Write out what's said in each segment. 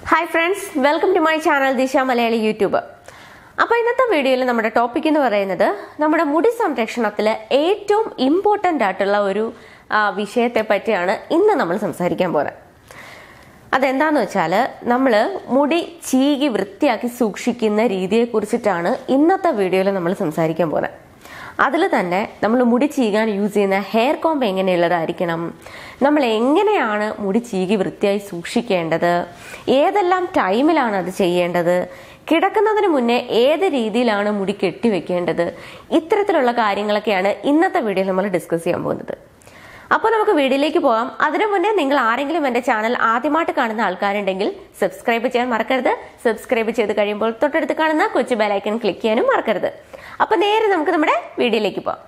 Hi friends welcome to my channel Disha Malayali YouTube അപ്പോൾ ഇന്നത്തെ വീഡിയോയിൽ നമ്മുടെ ടോപ്പിക് എന്ന് പറയുന്നത് നമ്മുടെ മുടി സംരക്ഷണത്തിൽ ഏറ്റവും ഇമ്പോർട്ടൻ്റ് ആയിട്ടുള്ള ഒരു ആ, വിഷയത്തെ പറ്റിയാണ് ഇന്ന് നമ്മൾ സംസാരിക്കാൻ പോകുന്നത് അതെന്താന്ന് വെച്ചാൽ നമ്മൾ മുടി ചീകി വൃത്തിയാക്കി സൂക്ഷിക്കുന്ന രീതിയെ കുറിച്ചിട്ടാണ് ഇന്നത്തെ വീഡിയോയിൽ നമ്മൾ സംസാരിക്കാൻ പോകുന്നത് അതിൽ തന്നെ നമ്മൾ മുടി ചീകാൻ യൂസ് ചെയ്യുന്ന ഹെയർ കോംബ് എങ്ങനെയുള്ളതായിരിക്കണം നമ്മൾ എങ്ങനെയാണ് മുടി ചീകി വൃത്തിയായി സൂക്ഷിക്കേണ്ടത് ഏതെല്ലാം ടൈമിലാണ് അത് ചെയ്യേണ്ടത് കിടക്കുന്നതിന് മുന്നേ ഏത് രീതിയിലാണ് മുടി കെട്ടിവെക്കേണ്ടത് ഇത്തരത്തിലുള്ള കാര്യങ്ങളൊക്കെയാണ് ഇന്നത്തെ വീഡിയോയിൽ നമ്മൾ ഡിസ്കസ് ചെയ്യാൻ പോകുന്നത് അപ്പോൾ നമുക്ക് വീഡിയോയിലേക്ക് പോകാം അതിനു മുന്നേ നിങ്ങൾ ആരെങ്കിലും എന്റെ ചാനൽ ആദ്യമായിട്ട് കാണുന്ന ആൾക്കാരുണ്ടെങ്കിൽ സബ്സ്ക്രൈബ് ചെയ്യാൻ മറക്കരുത് സബ്സ്ക്രൈബ് ചെയ്ത് കഴിയുമ്പോൾ തൊട്ടടുത്ത് കാണുന്ന കൊച്ചു ബെലൈക്കൺ ക്ലിക്ക് ചെയ്യാനും മറക്കരുത് അപ്പൊ നേരെ നമുക്ക് നമ്മുടെ വീഡിയോയിലേക്ക് പോകാം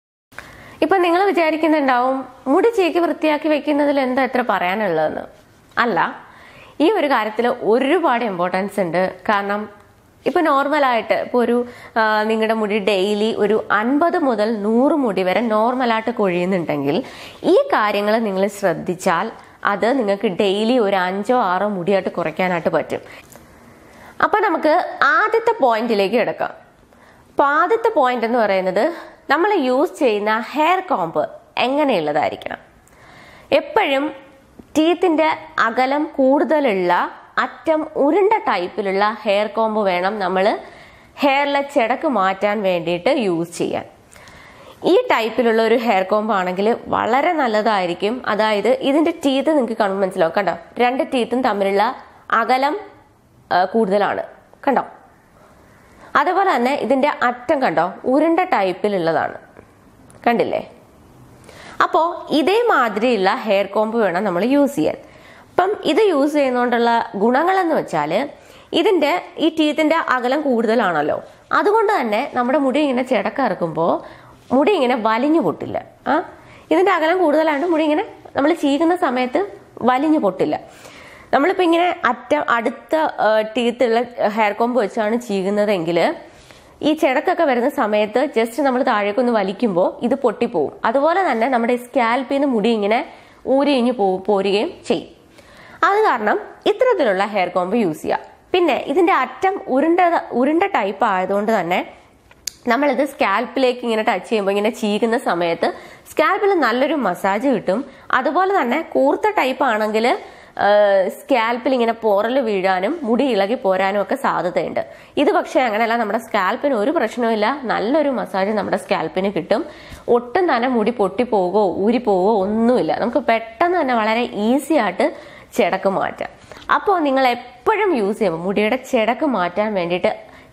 ഇപ്പൊ നിങ്ങൾ വിചാരിക്കുന്നുണ്ടാവും മുടി ചീക്കി വൃത്തിയാക്കി വെക്കുന്നതിൽ എന്താ എത്ര പറയാനുള്ളതെന്ന് അല്ല ഈ ഒരു കാര്യത്തിൽ ഒരുപാട് ഇമ്പോർട്ടൻസ് ഉണ്ട് കാരണം ഇപ്പൊ നോർമലായിട്ട് ഇപ്പോൾ ഒരു ആ, നിങ്ങളുടെ മുടി ഡെയിലി ഒരു അൻപത് മുതൽ നൂറ് മുടി വരെ നോർമലായിട്ട് കൊഴിയുന്നുണ്ടെങ്കിൽ ഈ കാര്യങ്ങൾ നിങ്ങൾ ശ്രദ്ധിച്ചാൽ അത് നിങ്ങൾക്ക് ഡെയിലി ഒരു അഞ്ചോ ആറോ മുടിയായിട്ട് കുറയ്ക്കാനായിട്ട് പറ്റും അപ്പൊ നമുക്ക് ആദ്യത്തെ പോയിന്റിലേക്ക് കിടക്കാം അപ്പൊ ആദ്യത്തെ പോയിന്റ് എന്ന് പറയുന്നത് നമ്മൾ യൂസ് ചെയ്യുന്ന ഹെയർ കോംബ് എങ്ങനെയുള്ളതായിരിക്കണം എപ്പോഴും ടീത്തിന്റെ അകലം കൂടുതലുള്ള അറ്റം ഉരുണ്ട ടൈപ്പിലുള്ള ഹെയർ കോംബ് വേണം നമ്മൾ ഹെയറിലെ ചെടക്ക് മാറ്റാൻ വേണ്ടിയിട്ട് യൂസ് ചെയ്യാൻ ഈ ടൈപ്പിലുള്ള ഒരു ഹെയർ കോംബ് ആണെങ്കിൽ വളരെ നല്ലതായിരിക്കും അതായത് ഇതിന്റെ ടീത്ത് നിങ്ങൾക്ക് കാണുമ്പോൾ മനസ്സിലാവും കണ്ടോ രണ്ട് ടീത്തും തമ്മിലുള്ള അകലം ആ, കൂടുതലാണ് കണ്ടോ അതുപോലെ തന്നെ ഇതിന്റെ അറ്റം കണ്ടോ ഉരുണ്ട ടൈപ്പിലുള്ളതാണ് കണ്ടില്ലേ അപ്പോൾ ഇതേമാതിരിയുള്ള ഹെയർ കോംബ് വേണം നമ്മൾ യൂസ് ചെയ്യാൻ അപ്പം ഇത് യൂസ് ചെയ്യുന്നതുകൊണ്ടുള്ള ഗുണങ്ങളെന്ന് വെച്ചാൽ ഇതിന്റെ ഈ ടീത്തിന്റെ അകലം കൂടുതലാണല്ലോ അതുകൊണ്ട് തന്നെ നമ്മുടെ മുടി ഇങ്ങനെ ചിടക്ക ഇറക്കുമ്പോൾ മുടി ഇങ്ങനെ വലിഞ്ഞു പൊട്ടില്ല ആ ഇതിന്റെ അകലം കൂടുതലായതുകൊണ്ട് മുടി ഇങ്ങനെ നമ്മൾ ചീകുന്ന സമയത്ത് വലിഞ്ഞു പൊട്ടില്ല നമ്മളിപ്പോൾ ഇങ്ങനെ അറ്റ അടുത്ത ടീത്തുള്ള ഹെയർ കോംബ് വെച്ചാണ് ചീകുന്നതെങ്കിൽ ഈ ചിടക്കൊക്കെ വരുന്ന സമയത്ത് ജസ്റ്റ് നമ്മൾ താഴേക്കൊന്ന് വലിക്കുമ്പോൾ ഇത് പൊട്ടിപ്പോവും അതുപോലെ തന്നെ നമ്മുടെ സ്കാൽപ്പിൽ നിന്ന് മുടി ഇങ്ങനെ ഊരിഞ്ഞു പോ പോരുകയും ചെയ്യും അത് കാരണം ഇത്തരത്തിലുള്ള ഹെയർ കോംബ് യൂസ് ചെയ്യുക പിന്നെ ഇതിന്റെ അറ്റം ഉരുണ്ട ഉരുണ്ട ടൈപ്പ് ആയതുകൊണ്ട് തന്നെ നമ്മളിത് സ്കാൽപ്പിലേക്ക് ഇങ്ങനെ ടച്ച് ചെയ്യുമ്പോൾ ഇങ്ങനെ ചീകുന്ന സമയത്ത് സ്കാൽപ്പിൽ നല്ലൊരു മസാജ് കിട്ടും അതുപോലെ തന്നെ കൂർത്ത ടൈപ്പ് ആണെങ്കിൽ സ്കാൽപ്പിൽ ഇങ്ങനെ പോറൽ വീഴാനും മുടി ഇളകി പോരാനും ഒക്കെ സാധ്യതയുണ്ട് ഇത് പക്ഷേ അങ്ങനെയല്ല നമ്മുടെ സ്കാൽപ്പിന് ഒരു പ്രശ്നവുമില്ല നല്ലൊരു മസാജ് നമ്മുടെ സ്കാൽപ്പിന് കിട്ടും ഒട്ടും തന്നെ മുടി പൊട്ടിപ്പോകോ ഊരിപ്പോകോ ഒന്നുമില്ല നമുക്ക് പെട്ടെന്ന് തന്നെ വളരെ ഈസി ആയിട്ട് ചിടക്ക് മാറ്റാം അപ്പോൾ നിങ്ങൾ എപ്പോഴും യൂസ് ചെയ്യുമ്പോൾ മുടിയുടെ ചിടക്ക് മാറ്റാൻ വേണ്ടിയിട്ട്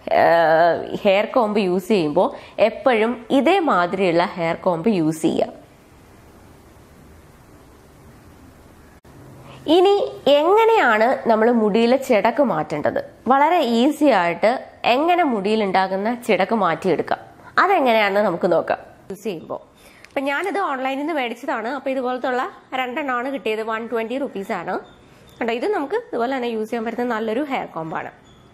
ഹെയർ കോംബ് യൂസ് ചെയ്യുമ്പോൾ എപ്പോഴും ഇതേമാതിരിയുള്ള ഹെയർ കോംബ് യൂസ് ചെയ്യുക ഇനി എങ്ങനെയാണ് നമ്മൾ മുടിയിലെ ചിടക്ക് മാറ്റേണ്ടത് വളരെ ഈസി ആയിട്ട് എങ്ങനെ മുടിയിൽ ഉണ്ടാകുന്ന ചിടക്ക് മാറ്റിയെടുക്കാം അതെങ്ങനെയാണെന്ന് നമുക്ക് നോക്കാം യൂസ് ചെയ്യുമ്പോൾ അപ്പൊ ഞാനിത് ഓൺലൈനിൽ നിന്ന് മേടിച്ചതാണ് അപ്പൊ ഇതുപോലത്തുള്ള രണ്ടെണ്ണമാണ് കിട്ടിയത് വൺ ട്വന്റി റുപ്പീസ് ആണ് കണ്ടോ ഇത് നമുക്ക് ഇതുപോലെ തന്നെ യൂസ് ചെയ്യാൻ പറ്റുന്ന നല്ലൊരു ഹെയർ കോംബാണ്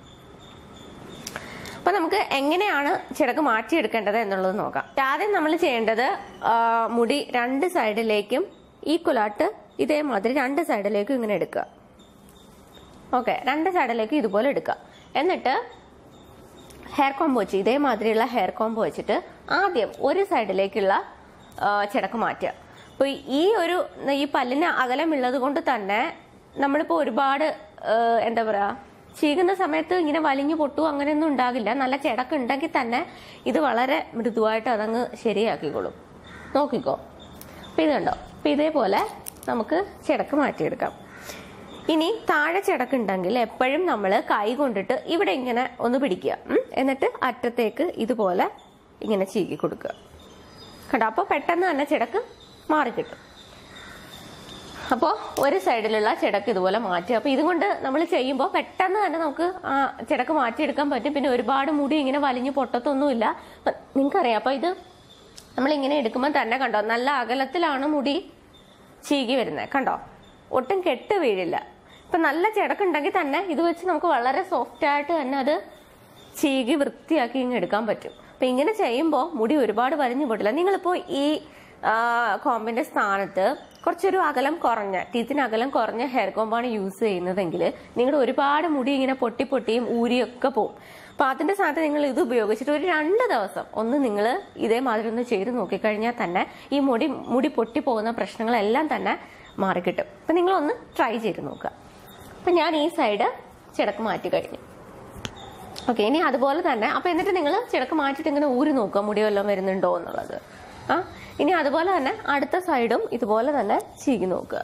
അപ്പൊ നമുക്ക് എങ്ങനെയാണ് ചിടക്ക് മാറ്റിയെടുക്കേണ്ടത് എന്നുള്ളത് നോക്കാം ആദ്യം നമ്മൾ ചെയ്യേണ്ടത് ആ, മുടി രണ്ട് സൈഡിലേക്കും ഈക്വലായിട്ട് ഇതേമാതിരി രണ്ട് സൈഡിലേക്കും ഇങ്ങനെ എടുക്കുക ഓക്കെ രണ്ട് സൈഡിലേക്കും ഇതുപോലെ എടുക്കുക എന്നിട്ട് ഹെയർ കോംബ് വെച്ച് ഇതേമാതിരിയുള്ള ഹെയർ കോംബ് വെച്ചിട്ട് ആദ്യം ഒരു സൈഡിലേക്കുള്ള ആ, ചിടക്ക് മാറ്റുക അപ്പോൾ ഈ ഒരു ഈ പല്ലിന് അകലമുള്ളത് കൊണ്ട് തന്നെ നമ്മളിപ്പോൾ ഒരുപാട് ആ, എന്താ പറയാ ചീകുന്ന സമയത്ത് ഇങ്ങനെ വലിഞ്ഞു പൊട്ടു അങ്ങനെയൊന്നും ഉണ്ടാകില്ല നല്ല ചിടക്ക് ഉണ്ടെങ്കിൽ തന്നെ ഇത് വളരെ മൃദുവായിട്ട് അതങ്ങ് ശരിയാക്കിക്കോളും നോക്കിക്കോ അപ്പം ഇത് കണ്ടോ അപ്പം ഇതേപോലെ നമുക്ക് ചിടക്ക് മാറ്റിയെടുക്കാം ഇനി താഴെ ചിടക്കുണ്ടെങ്കിൽ എപ്പോഴും നമ്മൾ കൈ കൊണ്ടിട്ട് ഇവിടെ ഇങ്ങനെ ഒന്ന് പിടിക്കുക ഉം. എന്നിട്ട് അറ്റത്തേക്ക് ഇതുപോലെ ഇങ്ങനെ ചീകി കൊടുക്കുക കണ്ടോ അപ്പോൾ പെട്ടെന്ന് തന്നെ ചിടക്ക് മാറിക്കിട്ടും അപ്പോൾ ഒരു സൈഡിലുള്ള ചിടക്ക് ഇതുപോലെ മാറ്റുക അപ്പോൾ ഇതുകൊണ്ട് നമ്മൾ ചെയ്യുമ്പോൾ പെട്ടെന്ന് തന്നെ നമുക്ക് ആ ചിടക്ക് മാറ്റിയെടുക്കാൻ പറ്റും പിന്നെ ഒരുപാട് മുടി ഇങ്ങനെ വലിഞ്ഞു പൊട്ടത്തൊന്നുമില്ല അപ്പം നിങ്ങൾക്കറിയാം അപ്പോൾ ഇത് നമ്മൾ ഇങ്ങനെ എടുക്കുമ്പോൾ തന്നെ കണ്ടോ നല്ല അകലത്തിലാണ് മുടി ചീകി വരുന്നത് കണ്ടോ ഒട്ടും കെട്ട് വീഴില്ല ഇപ്പൊ നല്ല ചിടക്കുണ്ടെങ്കിൽ തന്നെ ഇത് വെച്ച് നമുക്ക് വളരെ സോഫ്റ്റ് ആയിട്ട് തന്നെ അത് ചീകി വൃത്തിയാക്കി ഇങ്ങ് എടുക്കാൻ പറ്റും അപ്പൊ ഇങ്ങനെ ചെയ്യുമ്പോൾ മുടി ഒരുപാട് വലിഞ്ഞു പോട്ടില്ല നിങ്ങളിപ്പോ ഈ ആ, കോമ്പിന്റെ സ്ഥാനത്ത് കുറച്ചൊരു അകലം കുറഞ്ഞ ടീത്തിന് അകലം കുറഞ്ഞ ഹെയർ കോമ്പാണ് യൂസ് ചെയ്യുന്നതെങ്കിൽ നിങ്ങളുടെ ഒരുപാട് മുടി ഇങ്ങനെ പൊട്ടി പൊട്ടിയും ഊരിയൊക്കെ പോകും അപ്പൊ അതിന്റെ സ്ഥാനത്ത് നിങ്ങൾ ഇത് ഉപയോഗിച്ചിട്ട് ഒരു രണ്ട് ദിവസം ഒന്ന് നിങ്ങൾ ഇതേമാതിരി ഒന്ന് ചെയ്ത് നോക്കിക്കഴിഞ്ഞാൽ തന്നെ ഈ മുടി മുടി പൊട്ടി പോകുന്ന പ്രശ്നങ്ങളെല്ലാം തന്നെ മാറിക്കിട്ടും അപ്പൊ നിങ്ങളൊന്ന് ട്രൈ ചെയ്ത് നോക്കുക അപ്പൊ ഞാൻ ഈ സൈഡ് ചിടക്ക് മാറ്റി കഴിഞ്ഞു ഓക്കെ ഇനി അതുപോലെ തന്നെ അപ്പൊ എന്നിട്ട് നിങ്ങൾ ചിടക്ക് മാറ്റിയിട്ട് ഇങ്ങനെ ഊരി നോക്കുക മുടി വല്ലതും വരുന്നുണ്ടോ എന്നുള്ളത് ആ ഇനി അതുപോലെ തന്നെ അടുത്ത സൈഡും ഇതുപോലെ തന്നെ ചീകി നോക്കുക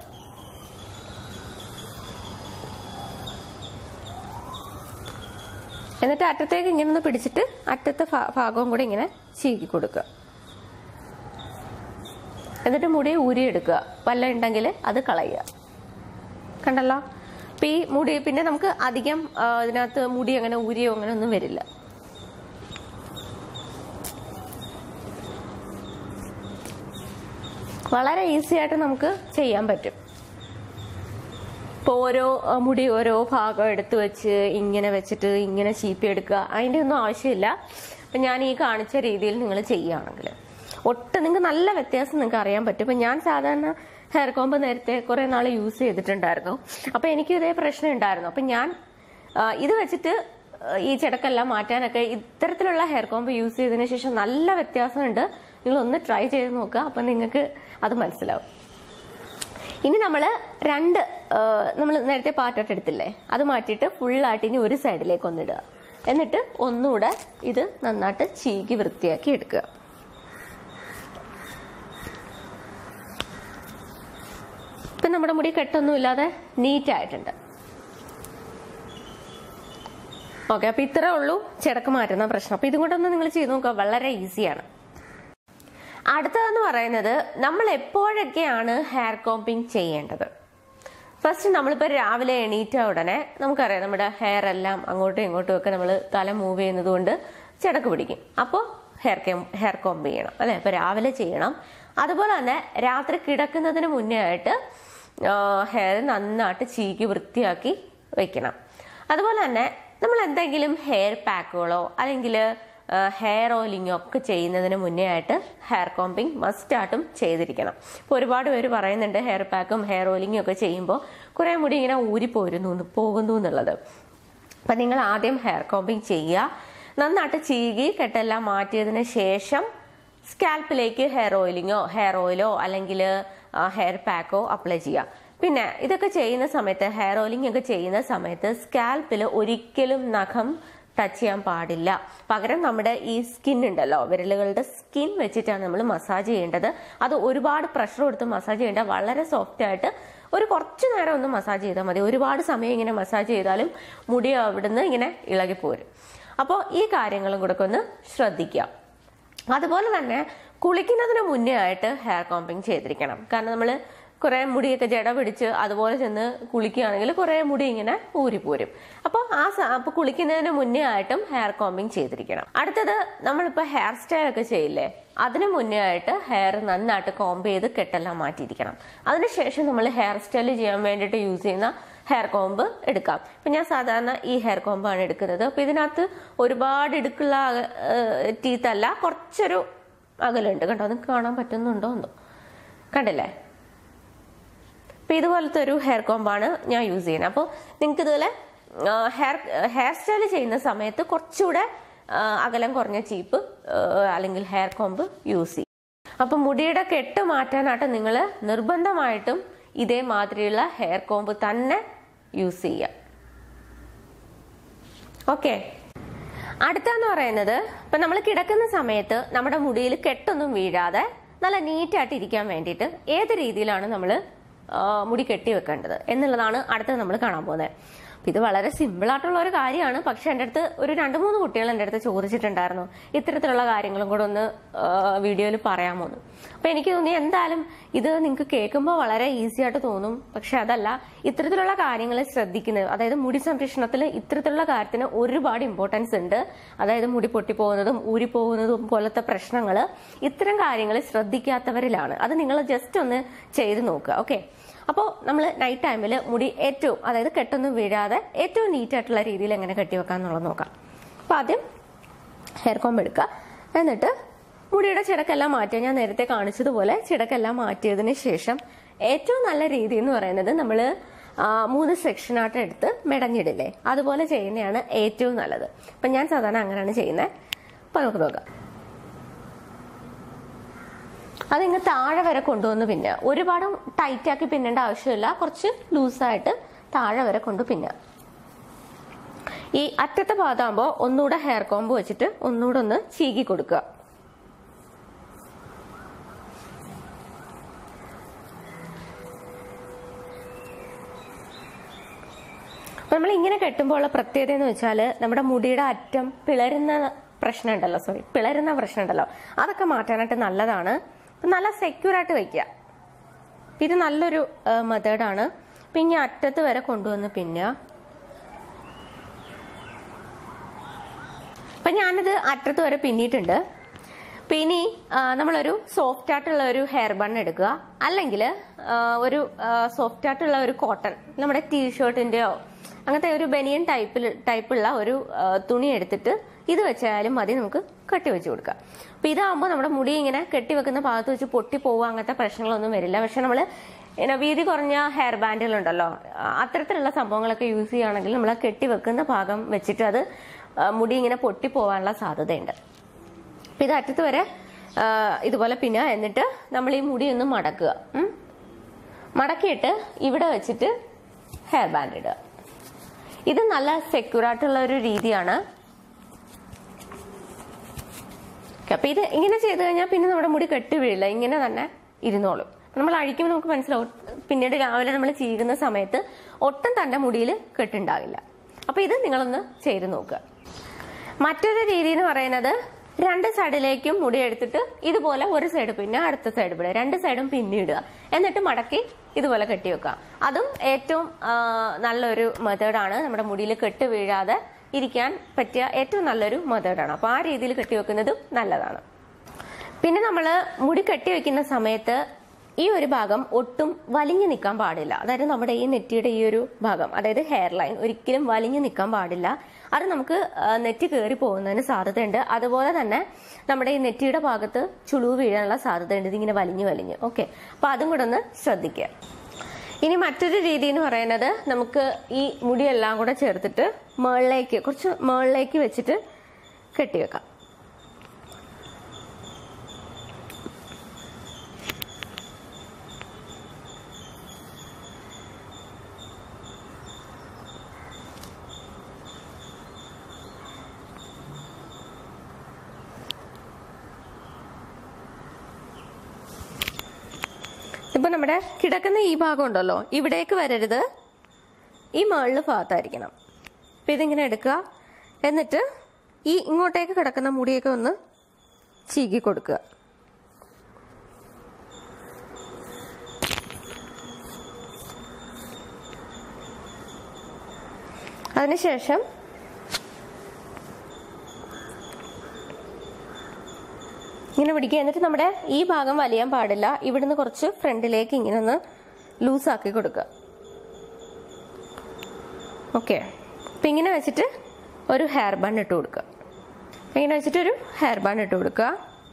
എന്നിട്ട് അറ്റത്തേക്ക് ഇങ്ങനെ ഒന്ന് പിടിച്ചിട്ട് അറ്റത്തെ ഭാ- ഭാഗവും കൂടി ഇങ്ങനെ ചീകി കൊടുക്കുക എന്നിട്ട് മുടി ഊരിയെടുക്കുക വല്ല ഉണ്ടെങ്കിൽ അത് കളയുക കണ്ടല്ലോ അപ്പൊ ഈ മുടി പിന്നെ നമുക്ക് അധികം ആ, ഇതിനകത്ത് മുടി അങ്ങനെ ഊരിയോ അങ്ങനെ ഒന്നും വരില്ല വളരെ ഈസി ആയിട്ട് നമുക്ക് ചെയ്യാൻ പറ്റും ഇപ്പൊ ഓരോ ആ, മുടി ഓരോ ഭാഗം എടുത്തു വെച്ച് ഇങ്ങനെ വെച്ചിട്ട് ഇങ്ങനെ ചീപ്പി എടുക്കുക അതിന്റെ ഒന്നും ആവശ്യമില്ല അപ്പൊ ഞാൻ ഈ കാണിച്ച രീതിയിൽ നിങ്ങൾ ചെയ്യുകയാണെങ്കിൽ ഒട്ടും നിങ്ങൾക്ക് നല്ല വ്യത്യാസം നിങ്ങൾക്ക് അറിയാൻ പറ്റും ഇപ്പൊ ഞാൻ സാധാരണ ഹെയർ കോമ്പ് നേരത്തെ കുറെ നാൾ യൂസ് ചെയ്തിട്ടുണ്ടായിരുന്നു അപ്പൊ എനിക്ക് ഇതേ പ്രശ്നം ഉണ്ടായിരുന്നു അപ്പൊ ഞാൻ ആ, ഇത് വെച്ചിട്ട് ആ, ഈ ചിടക്കെല്ലാം മാറ്റാനൊക്കെ ഇത്തരത്തിലുള്ള ഹെയർ കോമ്പ് യൂസ് ചെയ്തതിനു ശേഷം നല്ല വ്യത്യാസമുണ്ട് നിങ്ങൾ ഒന്ന് ട്രൈ ചെയ്ത് നോക്കുക അപ്പൊ നിങ്ങൾക്ക് അത് മനസ്സിലാവും ഇനി നമ്മൾ രണ്ട് നമ്മൾ നേരത്തെ പാർട്ടോട്ട് എടുത്തില്ലേ അത് മാറ്റിയിട്ട് ഫുള്ളായിട്ട് ഇനി ഒരു സൈഡിലേക്ക് ഒന്നിടുക എന്നിട്ട് ഒന്നുകൂടെ ഇത് നന്നായിട്ട് ചീകി വൃത്തിയാക്കി എടുക്കുക ഇപ്പം നമ്മുടെ മുടി കെട്ടൊന്നുമില്ലാതെ നീറ്റ് ആയിട്ടുണ്ട് ഓക്കെ അപ്പൊ ഇത്രേ ഉള്ളൂ ചിടക്ക് മാറ്റുന്ന പ്രശ്നം അപ്പൊ ഇതും കൊണ്ടൊന്ന് നിങ്ങൾ ചെയ്ത് നോക്കുക വളരെ ഈസിയാണ് അടുത്തതെന്ന് പറയുന്നത് നമ്മൾ എപ്പോഴൊക്കെയാണ് ഹെയർ കോമ്പിങ് ചെയ്യേണ്ടത് ഫസ്റ്റ് നമ്മളിപ്പോൾ രാവിലെ എണീറ്റ ഉടനെ നമുക്കറിയാം നമ്മുടെ ഹെയർ എല്ലാം അങ്ങോട്ടും ഇങ്ങോട്ടും ഒക്കെ നമ്മൾ തല മൂവ് ചെയ്യുന്നത് കൊണ്ട് ചിടക്ക് പിടിക്കും അപ്പോൾ ഹെയർ ഹെയർ കോംബ് ചെയ്യണം അല്ലെ അപ്പോൾ രാവിലെ ചെയ്യണം അതുപോലെ തന്നെ രാത്രി കിടക്കുന്നതിന് മുന്നേ ആയിട്ട് ഹെയർ നന്നായിട്ട് ചീകി വൃത്തിയാക്കി വെക്കണം അതുപോലെ തന്നെ നമ്മൾ എന്തെങ്കിലും ഹെയർ പാക്കുകളോ അല്ലെങ്കിൽ ഹെയർ ഓയിലിങ്ങോ ഒക്കെ ചെയ്യുന്നതിന് മുന്നേ ആയിട്ട് ഹെയർ കോമ്പിങ് മസ്റ്റായിട്ടും ചെയ്തിരിക്കണം ഇപ്പോൾ ഒരുപാട് പേര് പറയുന്നുണ്ട് ഹെയർ പാക്കും ഹെയർ ഓയിലിങ്ങും ഒക്കെ ചെയ്യുമ്പോൾ കുറേ മുടി ഇങ്ങനെ ഊരിപ്പോരുന്നു എന്ന് പോകുന്നു എന്നുള്ളത് അപ്പം നിങ്ങൾ ആദ്യം ഹെയർ കോമ്പിങ് ചെയ്യുക നന്നായിട്ട് ചീകി കെട്ടെല്ലാം മാറ്റിയതിന് ശേഷം സ്കാൽപ്പിലേക്ക് ഹെയർ ഓയിലിങ്ങോ ഹെയർ ഓയിലോ അല്ലെങ്കിൽ ഹെയർ പാക്കോ അപ്ലൈ ചെയ്യുക പിന്നെ ഇതൊക്കെ ചെയ്യുന്ന സമയത്ത് ഹെയർ ഓയിലിംഗ് ഒക്കെ ചെയ്യുന്ന സമയത്ത് സ്കാൽപ്പിൽ ഒരിക്കലും നഖം ടച്ച് ചെയ്യാൻ പാടില്ല പകരം നമ്മുടെ ഈ സ്കിൻ ഉണ്ടല്ലോ വിരലുകളുടെ സ്കിൻ വെച്ചിട്ടാണ് നമ്മൾ മസാജ് ചെയ്യേണ്ടത് അത് ഒരുപാട് പ്രഷർ കൊടുത്ത് മസാജ് ചെയ്യേണ്ട വളരെ സോഫ്റ്റ് ആയിട്ട് ഒരു കുറച്ച് നേരം ഒന്ന് മസാജ് ചെയ്താൽ മതി ഒരുപാട് സമയം ഇങ്ങനെ മസാജ് ചെയ്താലും മുടി അവിടുന്ന് ഇങ്ങനെ ഇളകിപ്പോരും അപ്പോൾ ഈ കാര്യങ്ങളും കൂടെ ഒന്ന് ശ്രദ്ധിക്കുക അതുപോലെ തന്നെ കുളിക്കുന്നതിന് മുന്നേ ആയിട്ട് ഹെയർ കോമ്പിങ് ചെയ്തിരിക്കണം കാരണം നമ്മൾ കുറെ മുടിയൊക്കെ ജട പിടിച്ച് അതുപോലെ ചെന്ന് കുളിക്കുകയാണെങ്കിൽ കുറെ മുടി ഇങ്ങനെ ഊരിപ്പോരും അപ്പോൾ ആ സ- അപ്പൊ കുളിക്കുന്നതിന് മുന്നേ ആയിട്ടും ഹെയർ കോമ്പിങ് ചെയ്തിരിക്കണം അടുത്തത് നമ്മളിപ്പോൾ ഹെയർ സ്റ്റൈൽ ഒക്കെ ചെയ്യില്ലേ അതിന് മുന്നേ ആയിട്ട് ഹെയർ നന്നായിട്ട് കോംബ് ചെയ്ത് കെട്ടെല്ലാം മാറ്റിയിരിക്കണം അതിനുശേഷം നമ്മൾ ഹെയർ സ്റ്റൈൽ ചെയ്യാൻ വേണ്ടിയിട്ട് യൂസ് ചെയ്യുന്ന ഹെയർ കോമ്പ് എടുക്കാം ഇപ്പൊ ഞാൻ സാധാരണ ഈ ഹെയർ കോമ്പാണ് എടുക്കുന്നത് അപ്പൊ ഇതിനകത്ത് ഒരുപാട് ഇടുക്കുള്ള ടീത്ത് അല്ല കുറച്ചൊരു അകലുണ്ട് കണ്ടോ നിങ്ങൾക്ക് കാണാൻ പറ്റുന്നുണ്ടോ എന്തോ കണ്ടില്ലേ അപ്പൊ ഇതുപോലത്തെ ഒരു ഹെയർ കോമ്പാണ് ഞാൻ യൂസ് ചെയ്യുന്നത് അപ്പോൾ നിങ്ങൾക്ക് ഇതുപോലെ ഹെയർ ഹെയർ സ്റ്റൈൽ ചെയ്യുന്ന സമയത്ത് കുറച്ചുകൂടെ ആ, അകലം കുറഞ്ഞ ചീപ്പ് ആ, അല്ലെങ്കിൽ ഹെയർ കോമ്പ് യൂസ് ചെയ്യും അപ്പൊ മുടിയുടെ കെട്ട് മാറ്റാനായിട്ട് നിങ്ങൾ നിർബന്ധമായിട്ടും ഇതേമാതിരിയുള്ള ഹെയർ കോമ്പ് തന്നെ യൂസ് ചെയ്യുക ഓക്കെ അടുത്തെന്ന് പറയുന്നത് ഇപ്പൊ നമ്മൾ കിടക്കുന്ന സമയത്ത് നമ്മുടെ മുടിയിൽ കെട്ടൊന്നും വീഴാതെ നല്ല നീറ്റായിട്ട് ഇരിക്കാൻ വേണ്ടിയിട്ട് ഏത് രീതിയിലാണ് നമ്മൾ മുടി കെട്ടി വെക്കേണ്ടത് എന്നുള്ളതാണ് അടുത്തത് നമ്മൾ കാണാൻ പോകുന്നത് അപ്പൊ ഇത് വളരെ സിമ്പിൾ ആയിട്ടുള്ള ഒരു കാര്യമാണ് പക്ഷെ എൻ്റെ അടുത്ത് ഒരു രണ്ട് മൂന്ന് കുട്ടികൾ എൻ്റെ അടുത്ത് ചോദിച്ചിട്ടുണ്ടായിരുന്നു ഇത്തരത്തിലുള്ള കാര്യങ്ങളും കൂടെ ഒന്ന് വീഡിയോയിൽ പറയാമോ എന്ന് അപ്പൊ എനിക്ക് തോന്നി എന്തായാലും ഇത് നിങ്ങൾക്ക് കേൾക്കുമ്പോൾ വളരെ ഈസി ആയിട്ട് തോന്നും പക്ഷെ അതല്ല ഇത്തരത്തിലുള്ള കാര്യങ്ങൾ ശ്രദ്ധിക്കുന്നത് അതായത് മുടി സംരക്ഷണത്തിൽ ഇത്തരത്തിലുള്ള കാര്യത്തിന് ഒരുപാട് ഇമ്പോർട്ടൻസ് ഉണ്ട് അതായത് മുടി പൊട്ടിപ്പോകുന്നതും ഊരിപ്പോകുന്നതും പോലത്തെ പ്രശ്നങ്ങൾ ഇത്തരം കാര്യങ്ങൾ ശ്രദ്ധിക്കാത്തവരിലാണ് അത് നിങ്ങൾ ജസ്റ്റ് ഒന്ന് ചെയ്ത് നോക്കുക ഓക്കെ അപ്പോൾ നമ്മൾ നൈറ്റ് ടൈമിൽ മുടി ഏറ്റവും അതായത് കെട്ടൊന്നും വീഴാതെ ഏറ്റവും നീറ്റ് ആയിട്ടുള്ള രീതിയിൽ എങ്ങനെ കെട്ടിവെക്കാം എന്നുള്ളത് നോക്കാം അപ്പോൾ ആദ്യം ഹെയർ കോംബ് എടുക്കുക എന്നിട്ട് മുടിയുടെ ചിടക്കെല്ലാം മാറ്റുക ഞാൻ നേരത്തെ കാണിച്ചതുപോലെ ചിടക്കെല്ലാം മാറ്റിയതിന് ശേഷം ഏറ്റവും നല്ല രീതി എന്ന് പറയുന്നത് നമ്മൾ മൂന്ന് സെക്ഷനായിട്ട് എടുത്ത് മെടഞ്ഞിടില്ലേ അതുപോലെ ചെയ്യുന്നതാണ് ഏറ്റവും നല്ലത് അപ്പം ഞാൻ സാധാരണ അങ്ങനെയാണ് ചെയ്യുന്നത് അപ്പം നമുക്ക് നോക്കാം അതിങ്ങ് താഴെ വരെ കൊണ്ടുവന്ന് പിന്നെ ഒരുപാട് ടൈറ്റ് ആക്കി പിന്നേണ്ട ആവശ്യമില്ല കുറച്ച് ലൂസായിട്ട് താഴെ വരെ കൊണ്ടു പിന്നെ ഈ അറ്റത്തെ ഭാഗമാകുമ്പോൾ ഒന്നുകൂടെ ഹെയർ കോംബ് വെച്ചിട്ട് ഒന്നുകൂടെ ഒന്ന് ചീകി കൊടുക്കുക നമ്മൾ ഇങ്ങനെ കെട്ടുമ്പോൾ ഉള്ള പ്രത്യേകത എന്ന് വെച്ചാൽ നമ്മുടെ മുടിയുടെ അറ്റം പിളരുന്ന പ്രശ്നം ഉണ്ടല്ലോ സോറി പിളരുന്ന പ്രശ്നം ഉണ്ടല്ലോ അതൊക്കെ മാറ്റാനായിട്ട് നല്ലതാണ് അപ്പൊ നല്ല സെക്യൂർ ആയിട്ട് വെക്കുക ഇത് നല്ലൊരു മെത്തേഡാണ് അപ്പൊ ഇനി അറ്റത്ത് വരെ കൊണ്ടുവന്ന് പിന്നെ അപ്പൊ ഞാനിത് അറ്റത്ത് വരെ പിന്നിയിട്ടുണ്ട് പിന്നെ നമ്മളൊരു സോഫ്റ്റ് ആയിട്ടുള്ള ഒരു ഹെയർ ബൺ എടുക്കുക അല്ലെങ്കിൽ ഒരു സോഫ്റ്റ് ആയിട്ടുള്ള ഒരു കോട്ടൺ നമ്മുടെ ടീഷർട്ടിന്റെയോ അങ്ങനത്തെ ഒരു ബനിയൻ ടൈപ്പിൽ ടൈപ്പുള്ള ഒരു ആ, തുണി എടുത്തിട്ട് ഇത് വെച്ചാലും മതി നമുക്ക് കെട്ടി വെച്ച് കൊടുക്കാം അപ്പൊ ഇതാകുമ്പോൾ നമ്മുടെ മുടി ഇങ്ങനെ കെട്ടി വെക്കുന്ന ഭാഗത്ത് വെച്ച് പൊട്ടി പോവുക അങ്ങനത്തെ പ്രശ്നങ്ങളൊന്നും വരില്ല പക്ഷെ നമ്മൾ ഇങ്ങനെ വീതി കുറഞ്ഞ ഹെയർ ബാൻഡുകളുണ്ടല്ലോ ആ, അത്തരത്തിലുള്ള സംഭവങ്ങളൊക്കെ യൂസ് ചെയ്യുകയാണെങ്കിൽ നമ്മൾ ആ കെട്ടി വെക്കുന്ന ഭാഗം വെച്ചിട്ട് അത് ആ, മുടി ഇങ്ങനെ പൊട്ടി പോകാനുള്ള സാധ്യതയുണ്ട് അപ്പൊ ഇത് അറ്റത്ത് വരെ ആ, ഇതുപോലെ പിന്നെ എന്നിട്ട് നമ്മൾ ഈ മുടി ഒന്ന് മടക്കുക ഉം. മടക്കിയിട്ട് ഇവിടെ വെച്ചിട്ട് ഹെയർ ബാൻഡ് ഇടുക ഇത് നല്ല സെക്യൂർ ആയിട്ടുള്ള ഒരു രീതിയാണ് Okay, അപ്പൊ ഇത് ഇങ്ങനെ ചെയ്ത് കഴിഞ്ഞാൽ പിന്നെ നമ്മുടെ മുടി കെട്ടി വീഴില്ല ഇങ്ങനെ തന്നെ ഇരുന്നോളും നമ്മൾ അഴിക്കുമ്പോൾ നമുക്ക് മനസ്സിലാവും പിന്നീട് രാവിലെ നമ്മൾ ചെയ്യുന്ന സമയത്ത് ഒട്ടും തന്റെ മുടിയിൽ കെട്ടുണ്ടാവില്ല അപ്പൊ ഇത് നിങ്ങളൊന്ന് ചെയ്ത് നോക്കുക മറ്റൊരു രീതി എന്ന് പറയുന്നത് രണ്ട് സൈഡിലേക്കും മുടി എടുത്തിട്ട് ഇതുപോലെ ഒരു സൈഡ് പിന്നെ അടുത്ത സൈഡ് ഇവിടെ രണ്ട് സൈഡും പിന്നിടുക എന്നിട്ട് മടക്കി ഇതുപോലെ കെട്ടി വെക്കുക അതും ഏറ്റവും ആ, നല്ലൊരു മെത്തേഡാണ് നമ്മുടെ മുടിയിൽ കെട്ട് വീഴാതെ ഇരിക്കാൻ പറ്റിയ ഏറ്റവും നല്ലൊരു മെത്തേഡാണ് അപ്പൊ ആ രീതിയിൽ കെട്ടി വെക്കുന്നതും നല്ലതാണ് പിന്നെ നമ്മൾ മുടി കെട്ടി വെക്കുന്ന സമയത്ത് ഈ ഒരു ഭാഗം ഒട്ടും വലിഞ്ഞു നിൽക്കാൻ പാടില്ല അതായത് നമ്മുടെ ഈ നെറ്റിയുടെ ഈ ഒരു ഭാഗം അതായത് ഹെയർ ലൈൻ ഒരിക്കലും വലിഞ്ഞു നിൽക്കാൻ പാടില്ല അത് നമുക്ക് ആ, നെറ്റി കയറി പോകുന്നതിന് സാധ്യതയുണ്ട് അതുപോലെ തന്നെ നമ്മുടെ ഈ നെറ്റിയുടെ ഭാഗത്ത് ചുളിവ് വീഴാനുള്ള സാധ്യതയുണ്ട് ഇതിങ്ങനെ വലിഞ്ഞു വലിഞ്ഞ് ഓക്കെ അപ്പൊ അതും കൂടെ ഒന്ന് ശ്രദ്ധിക്കുക ഇനി മറ്റൊരു രീതി എന്ന് പറയുന്നത് നമുക്ക് ഈ മുടിയെല്ലാം കൂടെ ചേർത്തിട്ട് മുകളിലേക്ക് കുറച്ച് മുകളിലേക്ക് വെച്ചിട്ട് കെട്ടിവെക്കാം ഇപ്പൊ നമ്മുടെ കിടക്കുന്ന ഈ ഭാഗം ഉണ്ടല്ലോ ഇവിടേക്ക് വരരുത് ഈ മുകളിൽ ഭാഗത്തായിരിക്കണം അപ്പൊ ഇതിങ്ങനെ എടുക്കുക എന്നിട്ട് ഈ ഇങ്ങോട്ടേക്ക് കിടക്കുന്ന മുടിയൊക്കെ ഒന്ന് ചീകി കൊടുക്കുക അതിനുശേഷം ഇങ്ങനെ പിടിക്കുക എന്നിട്ട് നമ്മുടെ ഈ ഭാഗം വലിയാൻ പാടില്ല ഇവിടുന്ന് കുറച്ച് ഫ്രണ്ടിലേക്ക് ഇങ്ങനെ ഒന്ന് ലൂസാക്കി കൊടുക്കുക ഓക്കെ അപ്പൊ ഇങ്ങനെ വെച്ചിട്ട് ഒരു ഹെയർ ബൺ ഇട്ട് കൊടുക്കുക അപ്പൊ ഇങ്ങനെ വെച്ചിട്ട് ഒരു ഹെയർ ബൺ ഇട്ട് കൊടുക്കുക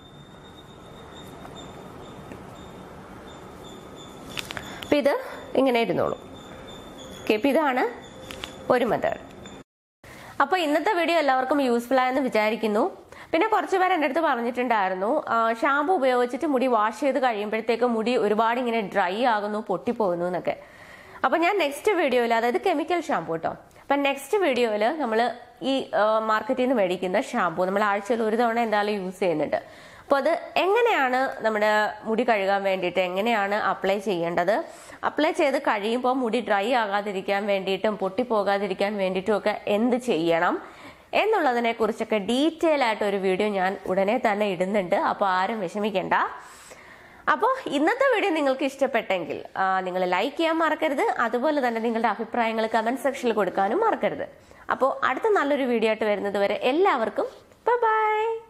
അപ്പൊ ഇത് ഇങ്ങനെ ഇരുന്നോളൂ ഓക്കെ അപ്പൊ ഇതാണ് ഒരു മെത്തേഡ് അപ്പോൾ ഇന്നത്തെ വീഡിയോ എല്ലാവർക്കും യൂസ്ഫുൾ ആയെന്ന് വിചാരിക്കുന്നു പിന്നെ കുറച്ച് പേര് എൻ്റെ അടുത്ത് പറഞ്ഞിട്ടുണ്ടായിരുന്നു ഷാമ്പു ഉപയോഗിച്ചിട്ട് മുടി വാഷ് ചെയ്ത് കഴിയുമ്പോഴത്തേക്ക് മുടി ഒരുപാട് ഇങ്ങനെ ഡ്രൈ ആകുന്നു പൊട്ടിപ്പോകുന്നു എന്നൊക്കെ അപ്പൊ ഞാൻ നെക്സ്റ്റ് വീഡിയോയിൽ അതായത് കെമിക്കൽ ഷാമ്പു കേട്ടോ അപ്പൊ നെക്സ്റ്റ് വീഡിയോയിൽ നമ്മൾ ഈ മാർക്കറ്റിൽ നിന്ന് മേടിക്കുന്ന ഷാമ്പു നമ്മൾ ആഴ്ചയിൽ ഒരു തവണ എന്തായാലും യൂസ് ചെയ്യുന്നുണ്ട് അപ്പോൾ അത് എങ്ങനെയാണ് നമ്മുടെ മുടി കഴുകാൻ വേണ്ടിയിട്ട് എങ്ങനെയാണ് അപ്ലൈ ചെയ്യേണ്ടത് അപ്ലൈ ചെയ്ത് കഴിയുമ്പോൾ മുടി ഡ്രൈ ആകാതിരിക്കാൻ വേണ്ടിയിട്ടും പൊട്ടിപ്പോകാതിരിക്കാൻ വേണ്ടിയിട്ടും ഒക്കെ എന്ത് ചെയ്യണം എന്നുള്ളതിനെ കുറിച്ചൊക്കെ ഡീറ്റെയിൽ ആയിട്ട് ഒരു വീഡിയോ ഞാൻ ഉടനെ തന്നെ ഇടുന്നുണ്ട് അപ്പോൾ ആരും വിഷമിക്കേണ്ട അപ്പോൾ ഇന്നത്തെ വീഡിയോ നിങ്ങൾക്ക് ഇഷ്ടപ്പെട്ടെങ്കിൽ നിങ്ങൾ ലൈക്ക് ചെയ്യാൻ മറക്കരുത് അതുപോലെ തന്നെ നിങ്ങളുടെ അഭിപ്രായങ്ങൾ കമന്റ് സെക്ഷനിൽ കൊടുക്കാനും മറക്കരുത് അപ്പോൾ അടുത്ത നല്ലൊരു വീഡിയോ ആയിട്ട് വരുന്നത് വരെ എല്ലാവർക്കും ബൈ